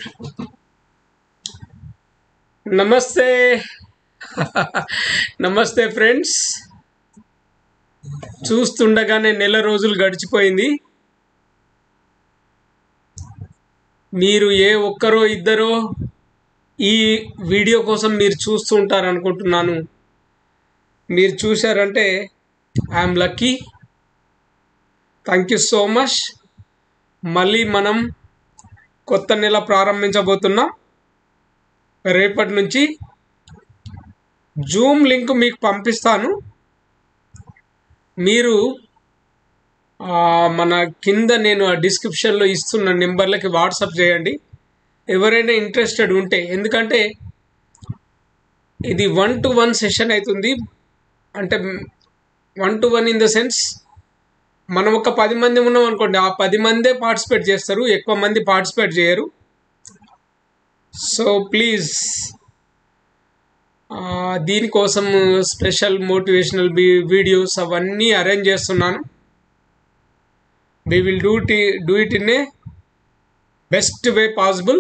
నమస్తే నమస్తే ఫ్రెండ్స్ చూస్తుండగానే నెల రోజులు గడిచిపోయింది మీరు ఏ ఒక్కరో ఇద్దరో ఈ వీడియో కోసం మీరు చూస్తూ ఉంటారు అనుకుంటున్నాను మీరు చూశారంటే I'm lucky thank you so much మళ్ళీ మనం కొత్త నెల ప్రారంభించబోతున్నాం రేపటి నుంచి జూమ్ లింక్ మీకు పంపిస్తాను మీరు ఆ, మన కింద నేను ఆ డిస్క్రిప్షన్లో ఇస్తున్న నెంబర్లకి వాట్సాప్ చేయండి ఎవరైనా ఇంట్రెస్టెడ్ ఉంటే ఎందుకంటే ఇది వన్ టు వన్ సెషన్ అవుతుంది అంటే one to one in the sense మనం ఒక పది మంది ఉన్నాం అనుకోండి ఆ పది మందే పార్టిసిపేట్ చేస్తారు ఎక్కువ మంది పార్టిసిపేట్ చేయరు సో ప్లీజ్ దీనికోసం స్పెషల్ మోటివేషనల్ వీడియోస్ అవన్నీ అరేంజ్ చేస్తున్నాను we will do it do it in a best way possible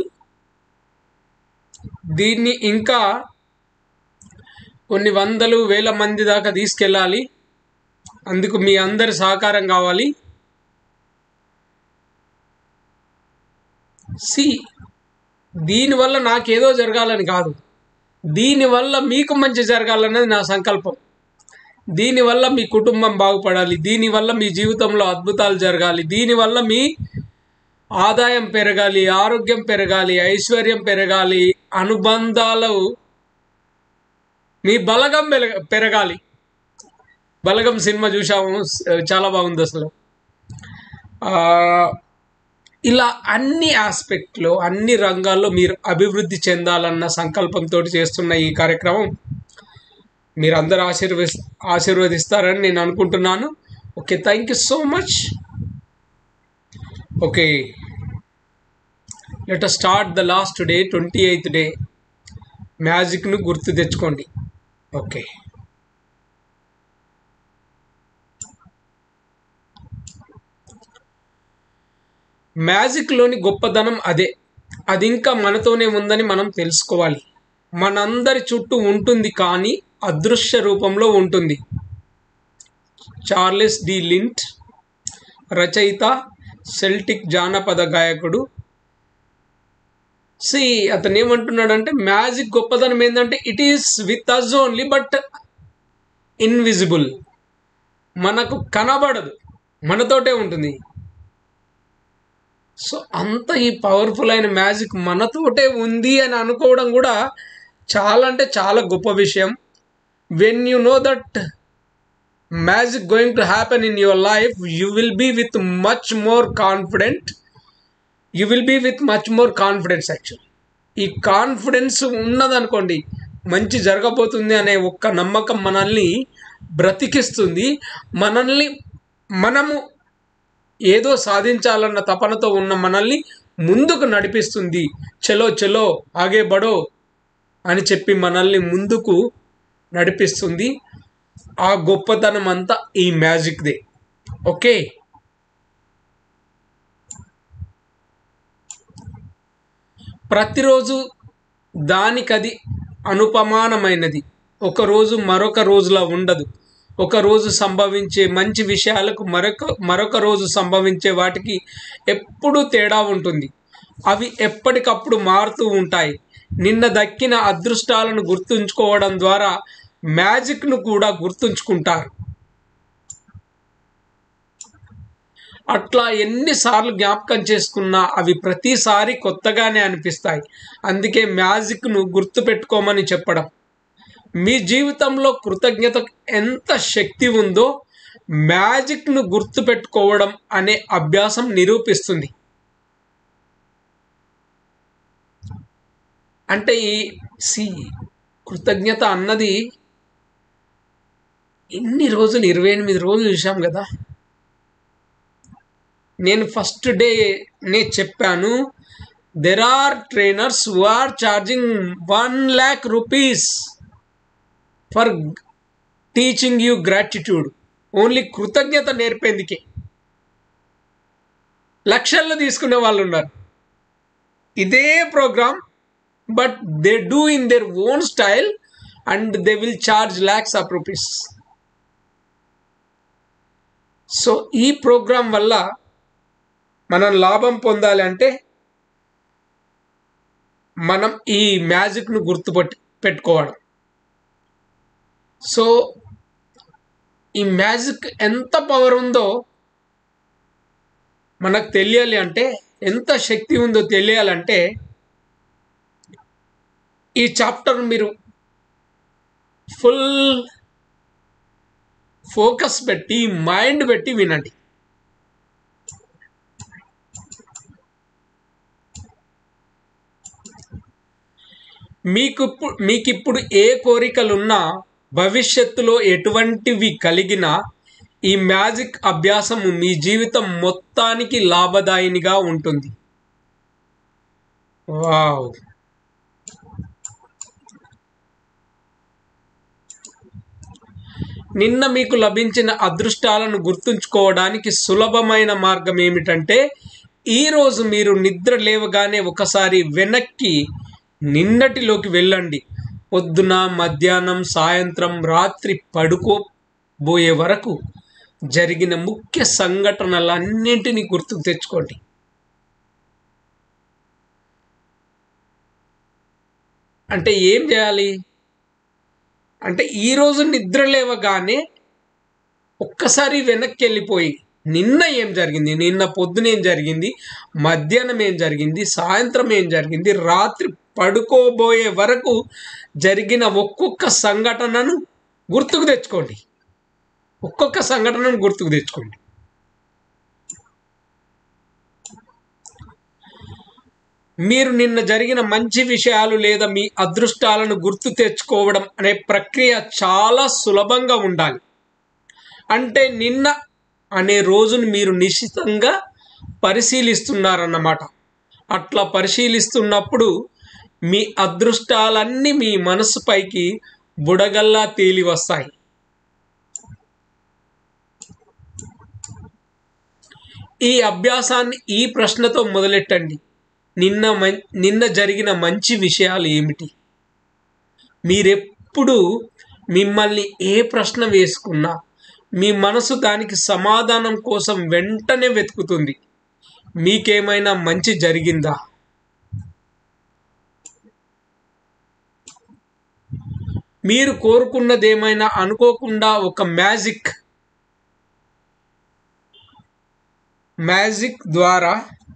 దీన్ని ఇంకా కొన్ని వందలు వేల మంది దాకా తీసుకెళ్ళాలి అందుకు మీ అందరి సహకారం కావాలి సి దీనివల్ల నాకేదో జరగాలని కాదు దీనివల్ల మీకు మంచి జరగాలన్నది నా సంకల్పం దీనివల్ల మీ కుటుంబం బాగుపడాలి దీనివల్ల మీ జీవితంలో అద్భుతాలు జరగాలి దీనివల్ల మీ ఆదాయం పెరగాలి ఆరోగ్యం పెరగాలి ఐశ్వర్యం పెరగాలి అనుబంధాలు మీ బలగం పెరగ పెరగాలి బలగం సినిమా చూసాము చాలా బాగుంది అసలు ఆ, ఇలా అన్ని ఆస్పెక్ట్లో అన్ని రంగాల్లో మీరు అభివృద్ధి చెందాలన్న సంకల్పంతో చేస్తున్న ఈ కార్యక్రమం మీరందరూ ఆశీర్వ ఆశీర్వదిస్తారని నేను అనుకుంటున్నాను okay thank you so much okay let start the last day twenty eighth day మ్యాజిక్ను గుర్తు తెచ్చుకోండి ఓకే మ్యాజిక్లోని గొప్పదనం అదే అది ఇంకా మనతోనే ఉందని మనం తెలుసుకోవాలి మనందరి చుట్టూ ఉంటుంది కానీ అదృశ్య రూపంలో ఉంటుంది చార్లెస్ డి లింట్ రచయిత సెల్టిక్ జానపద గాయకుడు సి అతను ఏమంటున్నాడంటే మ్యాజిక్ గొప్పదనం ఏంటంటే it is with us only but invisible మనకు కనబడదు మనతోటే ఉంటుంది సో అంత ఈ పవర్ఫుల్ అయిన మ్యాజిక్ మనతోటే ఉంది అని అనుకోవడం కూడా చాలా అంటే చాలా గొప్ప విషయం when you know that magic going to happen in your life you will be with much more confident you will be with much more confidence actual ఈ కాన్ఫిడెన్స్ ఉన్నదనుకోండి మంచి జరగబోతుంది అనే ఒక్క నమ్మకం మనల్ని బ్రతికిస్తుంది మనల్ని మనము ఏదో సాధించాలన్న తపనతో ఉన్న మనల్ని ముందుకు నడిపిస్తుంది చలో చలో ఆగే బడో అని చెప్పి మనల్ని ముందుకు నడిపిస్తుంది ఆ గొప్పతనం అంతా ఈ మ్యాజిక్దే ఓకే ప్రతిరోజు దానికది అనుపమానమైనది ఒక రోజు మరొక రోజులా ఉండదు ఒక రోజు సంభవించే మంచి విషయాలకు మరొక మరొక రోజు సంభవించే వాటికి ఎప్పుడూ తేడా ఉంటుంది అవి ఎప్పటికప్పుడు మారుతూ ఉంటాయి నిన్న దక్కిన అదృష్టాలను గుర్తుంచుకోవడం ద్వారా మ్యాజిక్ను కూడా గుర్తుంచుకుంటారు అట్లా ఎన్నిసార్లు జ్ఞాపకం చేసుకున్నా అవి ప్రతిసారి కొత్తగానే అనిపిస్తాయి అందుకే మ్యాజిక్ను గుర్తుపెట్టుకోమని చెప్పడం మీ జీవితంలో కృతజ్ఞత ఎంత శక్తి ఉందో మ్యాజిక్ను గుర్తుపెట్టుకోవడం అనే అభ్యాసం నిరూపిస్తుంది అంటే ఈ సి కృతజ్ఞత అన్నది ఎన్ని రోజులు ఇరవై ఎనిమిది రోజులు చూసాం కదా నేను ఫస్ట్ డే నే చెప్పాను there are trainers who are charging one lakh rupees for teaching you gratitude only కృతజ్ఞత నేర్పేందుకే లక్షల్లో తీసుకునే వాళ్ళు ఉన్నారు ఇదే programme but they do in their own style and they will charge lakhs of rupees so ఈ ప్రోగ్రాం వల్ల మనం లాభం పొందాలి అంటే మనం ఈ మ్యాజిక్ను గుర్తుపట్టి పెట్టుకోవడం సో ఈ మ్యాజిక్ ఎంత పవర్ ఉందో మనకు తెలియాలి అంటే ఎంత శక్తి ఉందో తెలియాలంటే ఈ చాప్టర్ మీరు ఫుల్ ఫోకస్ పెట్టి మైండ్ పెట్టి వినండి మీకు మీకు ఇప్పుడు ఏ కోరికలున్నా భవిష్యత్తులో ఎటువంటివి కలిగినా ఈ మ్యాజిక్ అభ్యాసము మీ జీవితం మొత్తానికి లాభదాయినిగా ఉంటుంది వావ్ నిన్న మీకు లభించిన అదృష్టాలను గుర్తుంచుకోవడానికి సులభమైన మార్గం ఏమిటంటే ఈరోజు మీరు నిద్ర లేవగానే ఒకసారి వెనక్కి నిన్నటిలోకి వెళ్ళండి పొద్దున మధ్యాహ్నం సాయంత్రం రాత్రి పడుకోబోయే వరకు జరిగిన ముఖ్య సంఘటనలన్నింటినీ గుర్తుకు తెచ్చుకోండి అంటే ఏం చేయాలి అంటే ఈరోజు నిద్ర లేవగానే ఒక్కసారి వెనక్కి వెళ్ళిపోయి నిన్న ఏం జరిగింది నిన్న పొద్దున ఏం జరిగింది మధ్యాహ్నం ఏం జరిగింది సాయంత్రం ఏం జరిగింది రాత్రి పడుకోబోయే వరకు జరిగిన ఒక్కొక్క సంఘటనను గుర్తుకు తెచ్చుకోండి ఒక్కొక్క సంఘటనను గుర్తుకు తెచ్చుకోండి మీరు నిన్న జరిగిన మంచి విషయాలు లేదా మీ అదృష్టాలను గుర్తు తెచ్చుకోవడం అనే ప్రక్రియ చాలా సులభంగా ఉండాలి అంటే నిన్న అనే రోజును మీరు నిశ్చితంగా పరిశీలిస్తున్నారన్నమాట అట్లా పరిశీలిస్తున్నప్పుడు మీ అదృష్టాలన్నీ మీ మనసుపైకి బుడగల్లా తేలి వస్తాయి ఈ అభ్యాసాన్ని ఈ ప్రశ్నతో మొదలెట్టండి నిన్న నిన్న జరిగిన మంచి విషయాలు ఏమిటి మీరెప్పుడు మిమ్మల్ని ఏ ప్రశ్న వేసుకున్నా మీ మనసు దానికి సమాధానం కోసం వెంటనే వెతుకుతుంది మీకేమైనా మంచి జరిగిందా మీరు కోరుకున్నదేమైనా అనుకోకుండా ఒక మ్యాజిక్ మ్యాజిక్ ద్వారా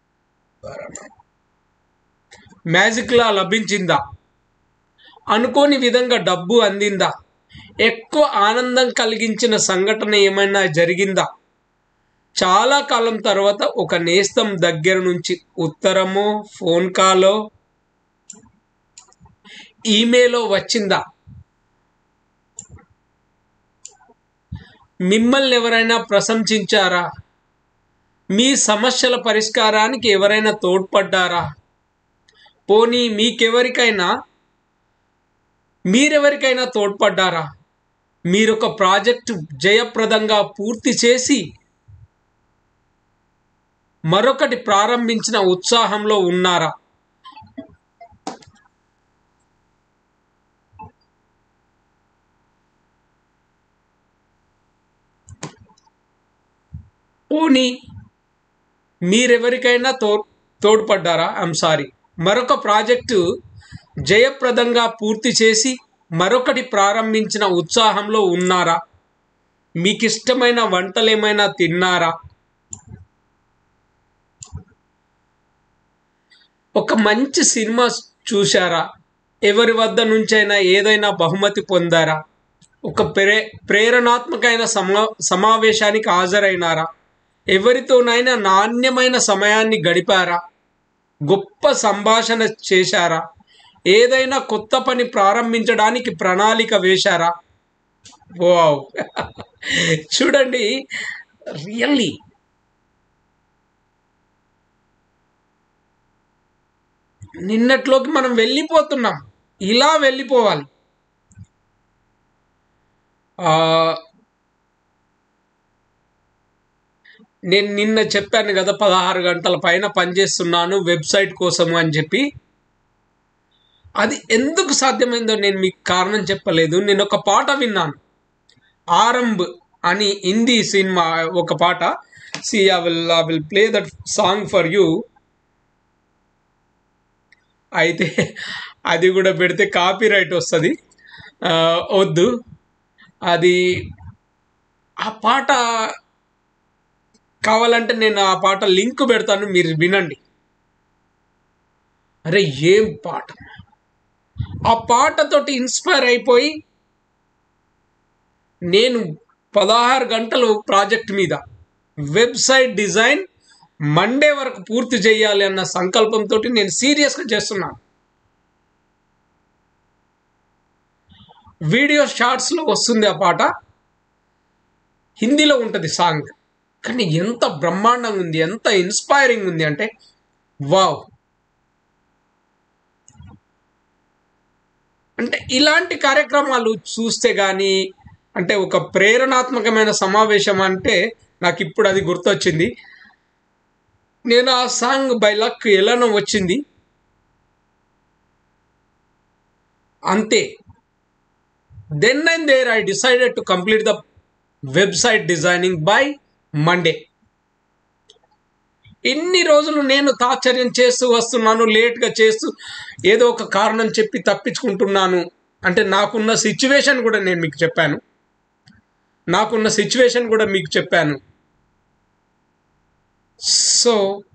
మ్యాజిక్లా లభించిందా అనుకోని విధంగా డబ్బు అందిందా ఎక్కువ ఆనందం కలిగించిన సంఘటన ఏమైనా జరిగిందా చాలా కాలం తర్వాత ఒక నేస్తం దగ్గర నుంచి ఉత్తరమో ఫోన్ కాలో ఈమెయిలో వచ్చిందా మిమ్మల్ని ఎవరైనా ప్రశంసించారా మీ సమస్యల పరిష్కారానికి ఎవరైనా తోడ్పడ్డారా పోనీ మీకెవరికైనా మీరెవరికైనా తోడ్పడ్డారా మీరొక ప్రాజెక్టు జయప్రదంగా పూర్తి చేసి మరొకటి ప్రారంభించిన ఉత్సాహంలో ఉన్నారా పోనీ మీరెవరికైనా తో తోడ్పడ్డారా ఐమ్ సారీ మరొక ప్రాజెక్టు జయప్రదంగా పూర్తి చేసి మరొకటి ప్రారంభించిన ఉత్సాహంలో ఉన్నారా మీకు ఇష్టమైన వంటలు ఏమైనా తిన్నారా ఒక మంచి సినిమా చూశారా ఎవరి వద్ద నుంచైనా ఏదైనా బహుమతి పొందారా ఒక ప్రే ప్రేరణాత్మకమైన సమా సమావేశానికి హాజరైనారా ఎవరితోనైనా నాణ్యమైన సమయాన్ని గడిపారా గొప్ప సంభాషణ చేశారా ఏదైనా కొత్త పని ప్రారంభించడానికి ప్రణాళిక వేశారా వావ్ చూడండి రియల్లీ నిన్నట్లోకి మనం వెళ్ళిపోతున్నాం ఇలా వెళ్ళిపోవాలి నేను నిన్న చెప్పాను కదా పదహారు గంటల పైన పనిచేస్తున్నాను వెబ్సైట్ కోసము అని చెప్పి అది ఎందుకు సాధ్యమైందో నేను మీకు కారణం చెప్పలేదు నేను ఒక పాట విన్నాను ఆరంభ్ అని హిందీ సినిమా ఒక పాట see I will I will play that song for you అయితే అది కూడా పెడితే కాపీ రైట్ వస్తుంది వద్దు అది ఆ పాట కావాలంటే నేను ఆ పాట లింక్ పెడతాను మీరు వినండి అరే ఏం పాట ఆ పాటతోటి ఇన్స్పైర్ అయిపోయి నేను పదహారు గంటలు ప్రాజెక్ట్ మీద వెబ్సైట్ డిజైన్ మండే వరకు పూర్తి చేయాలి అన్న సంకల్పంతో నేను సీరియస్గా చేస్తున్నాను వీడియో షార్ట్స్లో వస్తుంది ఆ పాట హిందీలో ఉంటుంది సాంగ్ కానీ ఎంత బ్రహ్మాండంగా ఉంది ఎంత ఇన్స్పైరింగ్ ఉంది అంటే వావ్ అంటే ఇలాంటి కార్యక్రమాలు చూస్తే కానీ అంటే ఒక ప్రేరణాత్మకమైన సమావేశం అంటే నాకు ఇప్పుడు అది గుర్తొచ్చింది నేను ఆ సాంగ్ బై లక్ ఎలానో వచ్చింది అంతే then and there I decided to complete the website designing by Monday ఎన్ని రోజులు నేను తాత్సర్యం చేస్తూ వస్తున్నాను లేట్గా చేస్తూ ఏదో ఒక కారణం చెప్పి తప్పించుకుంటున్నాను అంటే నాకున్న సిచ్యువేషన్ కూడా నేను మీకు చెప్పాను నాకున్న సిచ్యువేషన్ కూడా మీకు చెప్పాను సో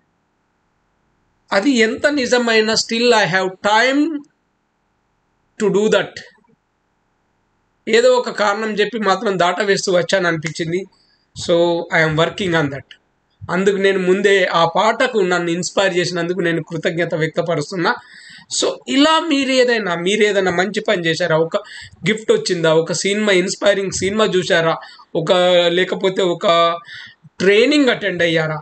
అది ఎంత నిజమైన still I have time to do that ఏదో ఒక కారణం చెప్పి మాత్రం దాట వేస్తూ వచ్చాను అనిపించింది so I'm working on that అందుకు నేను ముందే ఆ పాటకు నన్ను ఇన్స్పైర్ చేసినందుకు నేను కృతజ్ఞత వ్యక్తపరుస్తున్నా సో ఇలా మీరు ఏదైనా మీరు ఏదైనా మంచి పని చేశారా ఒక గిఫ్ట్ వచ్చిందా ఒక సినిమా ఇన్స్పైరింగ్ సినిమా చూసారా ఒక లేకపోతే ఒక ట్రైనింగ్ అటెండ్ అయ్యారా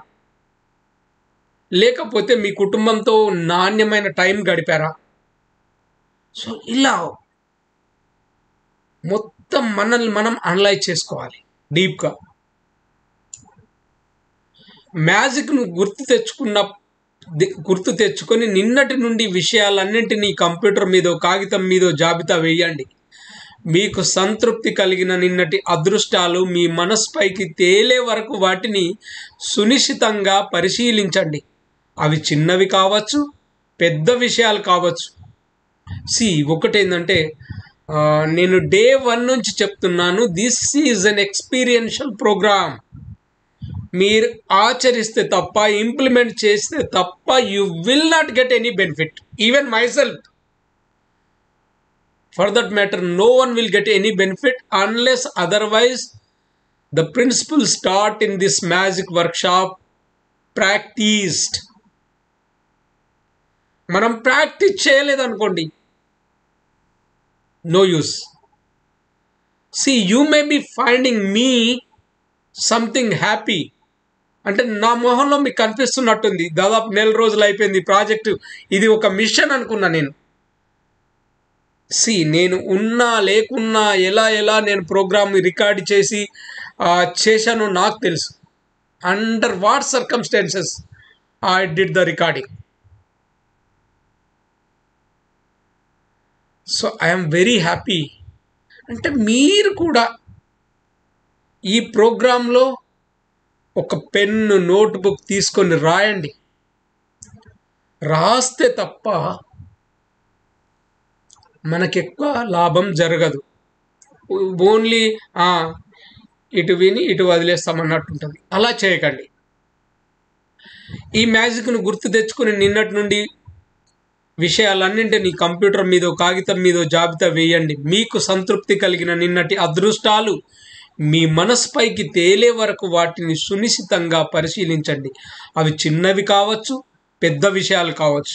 లేకపోతే మీ కుటుంబంతో నాణ్యమైన టైం గడిపారా సో ఇలా మొత్తం మనల్ని మనం అనలైజ్ చేసుకోవాలి డీప్గా మ్యాజిక్ను గుర్తు తెచ్చుకున్న ది- గుర్తు తెచ్చుకొని నిన్నటి నుండి విషయాలన్నింటినీ కంప్యూటర్ మీదో కాగితం మీదో జాబితా వేయండి మీకు సంతృప్తి కలిగిన నిన్నటి అదృష్టాలు మీ మనస్పైకి తేలే వరకు వాటిని సునిశ్చితంగా పరిశీలించండి అవి చిన్నవి కావచ్చు పెద్ద విషయాలు కావచ్చు సి ఒకటేంటంటే ఆ, నేను డే వన్ నుంచి చెప్తున్నాను this is an experiential programme మీరు ఆచరిస్తే తప్ప ఇంప్లిమెంట్ చేస్తే తప్ప you will not get any benefit even myself for that matter no one will get any benefit unless otherwise the principle start in this magic workshop practised మనం practice చేయలేదనుకోండి no use see you may be finding me something happy అంటే నా మొహంలో మీకు కనిపిస్తున్నట్టుంది దాదాపు నెల రోజులు అయిపోయింది ప్రాజెక్టు ఇది ఒక మిషన్ అనుకున్నా నేను సి నేను ఉన్నా లేకున్నా ఎలా ఎలా నేను ప్రోగ్రామ్ రికార్డ్ చేసి ఆ, చేశానో నాకు తెలుసు under what circumstances I did the recording so I'm very happy అంటే మీరు కూడా ఈ ప్రోగ్రాంలో ఒక పెన్ను నోట్బుక్ తీసుకొని రాయండి రాస్తే తప్ప మనకెక్కువ లాభం జరగదు ఓన్లీ ఇటు విని ఇటు వదిలేస్తామన్నట్టు ఉంటుంది అలా చేయకండి ఈ మ్యాజిక్ను గుర్తు తెచ్చుకుని నిన్నటి నుండి విషయాలన్నింటినీ కంప్యూటర్ మీదో కాగితం మీదో జాబితా వేయండి మీకు సంతృప్తి కలిగిన నిన్నటి అదృష్టాలు మీ మనస్పైకి తేలే వరకు వాటిని సునిశ్చితంగా పరిశీలించండి అవి చిన్నవి కావచ్చు పెద్ద విషయాలు కావచ్చు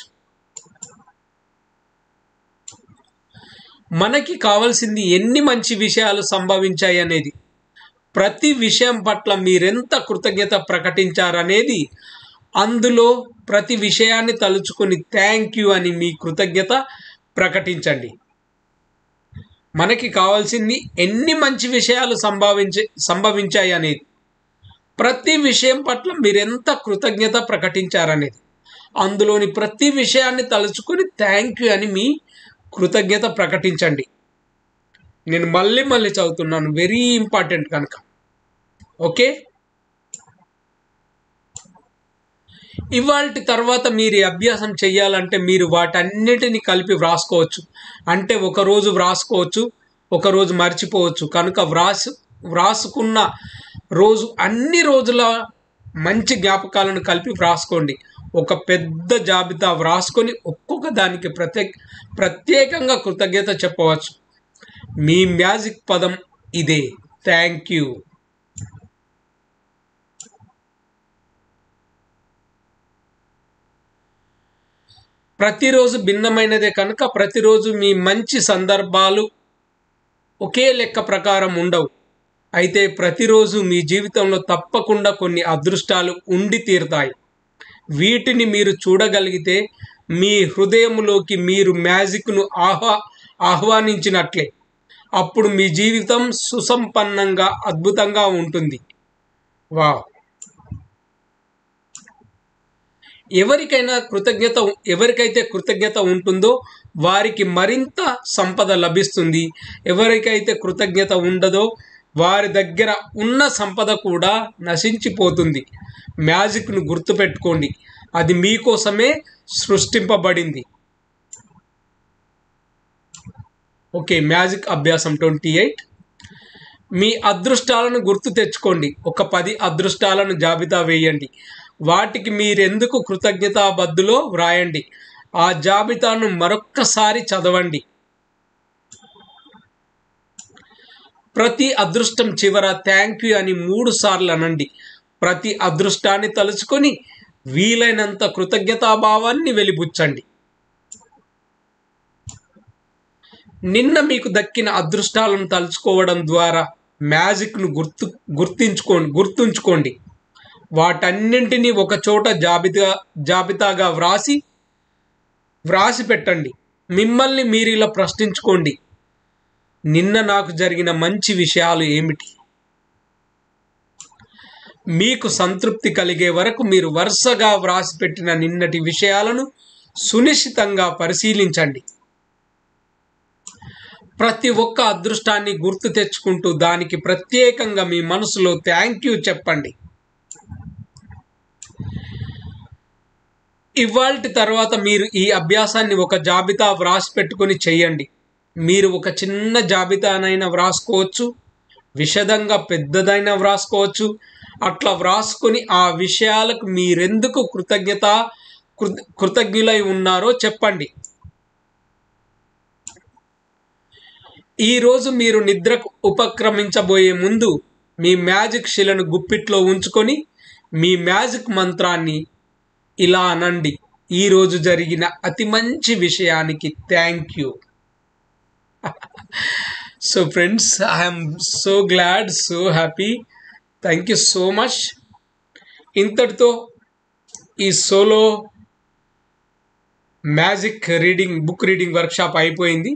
మనకి కావాల్సింది ఎన్ని మంచి విషయాలు సంభవించాయి అనేది ప్రతి విషయం పట్ల మీరెంత కృతజ్ఞత ప్రకటించారనేది అందులో ప్రతి విషయాన్ని తలుచుకొని థ్యాంక్ యూ అని మీ కృతజ్ఞత ప్రకటించండి మనకి కావాల్సింది ఎన్ని మంచి విషయాలు సంభవించే సంభవించాయి అనేది ప్రతి విషయం పట్ల మీరు ఎంత కృతజ్ఞత ప్రకటించారనేది అందులోని ప్రతి విషయాన్ని తలుచుకొని థ్యాంక్ యూ అని మీ కృతజ్ఞత ప్రకటించండి నేను మళ్ళీ మళ్ళీ చదువుతున్నాను వెరీ ఇంపార్టెంట్ కనుక ఓకే ఇవాళ తర్వాత మీరు ఈ అభ్యాసం చేయాలంటే మీరు వాటన్నిటిని కలిపి వ్రాసుకోవచ్చు అంటే ఒక రోజు వ్రాసుకోవచ్చు ఒక రోజు మర్చిపోవచ్చు కనుక వ్రాసు వ్రాసుకున్న రోజు అన్ని రోజుల మంచి జ్ఞాపకాలను కలిపి వ్రాసుకోండి ఒక పెద్ద జాబితా వ్రాసుకొని ఒక్కొక్క దానికి ప్రత్యేక ప్రత్యేకంగా కృతజ్ఞత చెప్పవచ్చు మీ మ్యాజిక్ పదం ఇదే థ్యాంక్ యూ ప్రతిరోజు భిన్నమైనదే కనుక ప్రతిరోజు మీ మంచి సందర్భాలు ఒకే లెక్క ప్రకారం ఉండవు అయితే ప్రతిరోజు మీ జీవితంలో తప్పకుండా కొన్ని అదృష్టాలు ఉండి తీరుతాయి వీటిని మీరు చూడగలిగితే మీ హృదయంలోకి మీరు మ్యాజిక్ను ఆహ్వా ఆహ్వానించినట్లే అప్పుడు మీ జీవితం సుసంపన్నంగా అద్భుతంగా ఉంటుంది వా ఎవరికైనా కృతజ్ఞత ఎవరికైతే కృతజ్ఞత ఉంటుందో వారికి మరింత సంపద లభిస్తుంది ఎవరికైతే కృతజ్ఞత ఉండదో వారి దగ్గర ఉన్న సంపద కూడా నశించిపోతుంది మ్యాజిక్ను గుర్తుపెట్టుకోండి అది మీకోసమే సృష్టింపబడింది ఓకే మ్యాజిక్ అభ్యాసం ట్వంటీ ఎయిట్ మీ అదృష్టాలను గుర్తు తెచ్చుకోండి ఒక పది అదృష్టాలను జాబితా వేయండి వాటికి మీరెందుకు కృతజ్ఞతాబద్దులో వ్రాయండి ఆ జాబితాను మరొక్కసారి చదవండి ప్రతి అదృష్టం చివర థ్యాంక్ యూ అని మూడు సార్లు అనండి ప్రతి అదృష్టాన్ని తలుచుకొని వీలైనంత కృతజ్ఞతాభావాన్ని వెలిబుచ్చండి నిన్న మీకు దక్కిన అదృష్టాలను తలుచుకోవడం ద్వారా మ్యాజిక్ను గుర్తు గుర్తించుకోండి గుర్తుంచుకోండి వాటన్నింటినీ ఒక చోట జాబితా జాబితాగా వ్రాసి వ్రాసి పెట్టండి మిమ్మల్ని మీరు ఇలా ప్రశ్నించుకోండి నిన్న నాకు జరిగిన మంచి విషయాలు ఏమిటి మీకు సంతృప్తి కలిగే వరకు మీరు వరుసగా వ్రాసి పెట్టిన నిన్నటి విషయాలను సునిశ్చితంగా పరిశీలించండి ప్రతి ఒక్క అదృష్టాన్ని గుర్తు తెచ్చుకుంటూ దానికి ప్రత్యేకంగా మీ మనసులో థ్యాంక్ యూ చెప్పండి ఇవాల్టి తర్వాత మీరు ఈ అభ్యాసాన్ని ఒక జాబితా వ్రాసి పెట్టుకొని చేయండి మీరు ఒక చిన్న జాబితానైనా వ్రాసుకోవచ్చు విషదంగా పెద్దదైనా వ్రాసుకోవచ్చు అట్లా వ్రాసుకొని ఆ విషయాలకు మీరెందుకు కృతజ్ఞత కృత కృతజ్ఞులై ఉన్నారో చెప్పండి ఈరోజు మీరు నిద్రకు ఉపక్రమించబోయే ముందు మీ మ్యాజిక్ శిలను గుప్పిట్లో ఉంచుకొని మీ మ్యాజిక్ మంత్రాన్ని ఇలా అనండి ఈరోజు జరిగిన అతి మంచి విషయానికి thank you so friends I'm so glad so happy thank you so much ఇంతటితో ఈ solo magic reading book reading workshop అయిపోయింది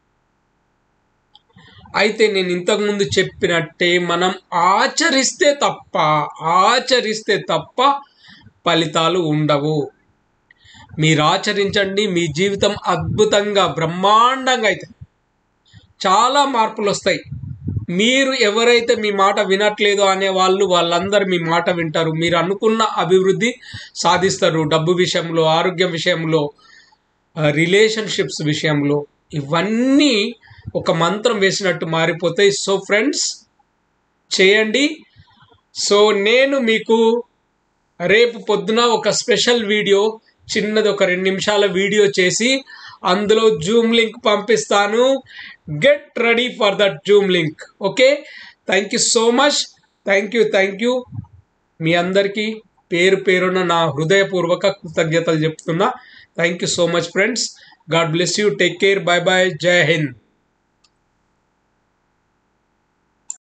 అయితే నేను ఇంతకుముందు చెప్పినట్టే మనం ఆచరిస్తే తప్ప ఆచరిస్తే తప్ప ఫలితాలు ఉండవు మీరు ఆచరించండి మీ జీవితం అద్భుతంగా బ్రహ్మాండంగా అయితే చాలా మార్పులు వస్తాయి మీరు ఎవరైతే మీ మాట వినట్లేదో అనే వాళ్ళు వాళ్ళందరూ మీ మాట వింటారు మీరు అనుకున్న అభివృద్ధి సాధిస్తారు డబ్బు విషయంలో ఆరోగ్యం విషయంలో రిలేషన్షిప్స్ విషయంలో ఇవన్నీ ఒక మంత్రం వేసినట్టు మారిపోతాయి సో ఫ్రెండ్స్ చేయండి సో నేను మీకు రేపు పొద్దున ఒక స్పెషల్ వీడియో చిన్నది ఒక రెండు నిమిషాల వీడియో చేసి అందులో జూమ్ లింక్ పంపిస్తాను get ready for that Zoom link okay thank you so much thank you thank you మీ అందరికీ పేరు పేరున నా హృదయపూర్వక కృతజ్ఞతలు చెప్తున్నా thank you so much friends God bless you take care bye bye Jai Hind